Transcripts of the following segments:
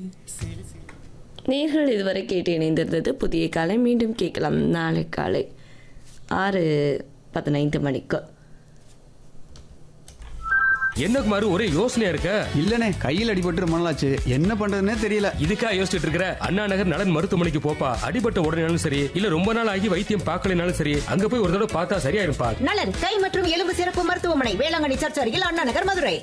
நேர்கள் இதுவரை கேட்டு இணைந்திருந்தது புதிய காலை மீண்டும் கேட்கலாம் நாளை காலை ஆறு பதினைந்து மணிக்கு என்ன குமார் ஒரே யோசனையா இருக்க இல்லனே கையில் அடிபட்டு ரொம்ப நாளாச்சு என்ன பண்றதுன்னே தெரியல இதுக்கா யோசிச்சுட்டு இருக்கிற அண்ணா நகர் நலன் மருத்துவமனைக்கு போப்பா அடிபட்ட உடனேனாலும் சரி இல்ல ரொம்ப நாள் ஆகி வைத்தியம் பார்க்கலைனாலும் சரி அங்க போய் ஒரு தடவை பார்த்தா சரியாயிருப்பா நலன் கை மற்றும் எலும்பு சிறப்பு மருத்துவமனை வேளாங்கண்ணி சர்ச் அருகில் அண்ணா நகர் மதுரை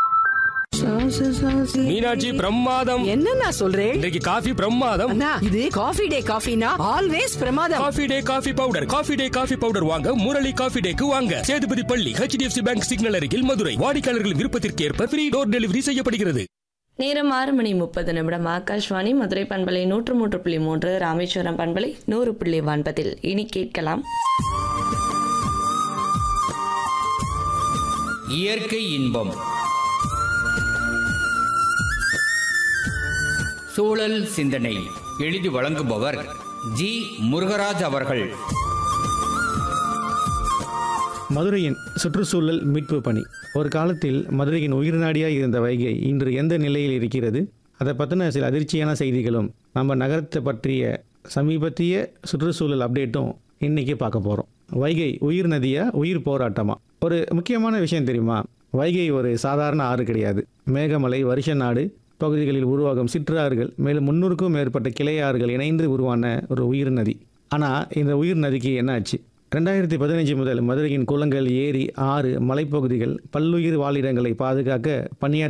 மீனாட்சி பிரமாதம் என்னண்ணா சொல்றேன் இன்றைக்கு காஃபி பிரமாதம் அண்ணா இது காஃபி டே காஃபினா ஆல்வேஸ் பிரமாதம் coffee day coffee powder coffee day coffee powder வாங்க முரளி காஃபி டேக்கு வாங்க சேதுபதி பள்ளி ஹெச்டிஎஃப்சி பேங்க் சிக்னல் அருகில் மதுரை வாடிக்கையாளர்கள் விருப்பத்திற்கு ஏற்ப ஃப்ரீ டோர் டெலிவரி செய்யப்படுகிறது நேரம் ஆறு மணி முப்பது நிமிடம் ஆகாஷ்வாணி மதுரை பண்பலை நூற்று மூன்று புள்ளி மூன்று ராமேஸ்வரம் பண்பலை நூறு புள்ளி ஒன்பதில் இனி கேட்கலாம் இயற்கை இன்பம் சூழல் சிந்தனை எழுதி வழங்குபவர் ஜி முருகராஜ் அவர்கள் மதுரையின் சுற்றுச்சூழல் மீட்பு பணி ஒரு காலத்தில் மதுரையின் உயிர்நாடியாக இருந்த வைகை இன்று எந்த நிலையில் இருக்கிறது அதை பற்றின சில அதிர்ச்சியான செய்திகளும் நம்ம நகரத்தை பற்றிய சமீபத்திய சுற்றுச்சூழல் அப்டேட்டும் இன்னைக்கு பார்க்க போகிறோம் வைகை உயிர் நதியா உயிர் போராட்டமா ஒரு முக்கியமான விஷயம் தெரியுமா வைகை ஒரு சாதாரண ஆறு கிடையாது மேகமலை வருஷ நாடு பகுதிகளில் உருவாகும் சிற்றாறுகள் மேலும் முன்னூறுக்கும் மேற்பட்ட கிளையாறுகள் இணைந்து உருவான ஒரு உயிர் நதி ஆனால் இந்த உயிர் நதிக்கு என்ன ஆச்சு ரெண்டாயிரத்தி பதினஞ்சு முதல் மதுரையின் குளங்கள் ஏரி ஆறு மலைப்பகுதிகள் பல்லுயிர் வாழிடங்களை பாதுகாக்க பணியாற்றி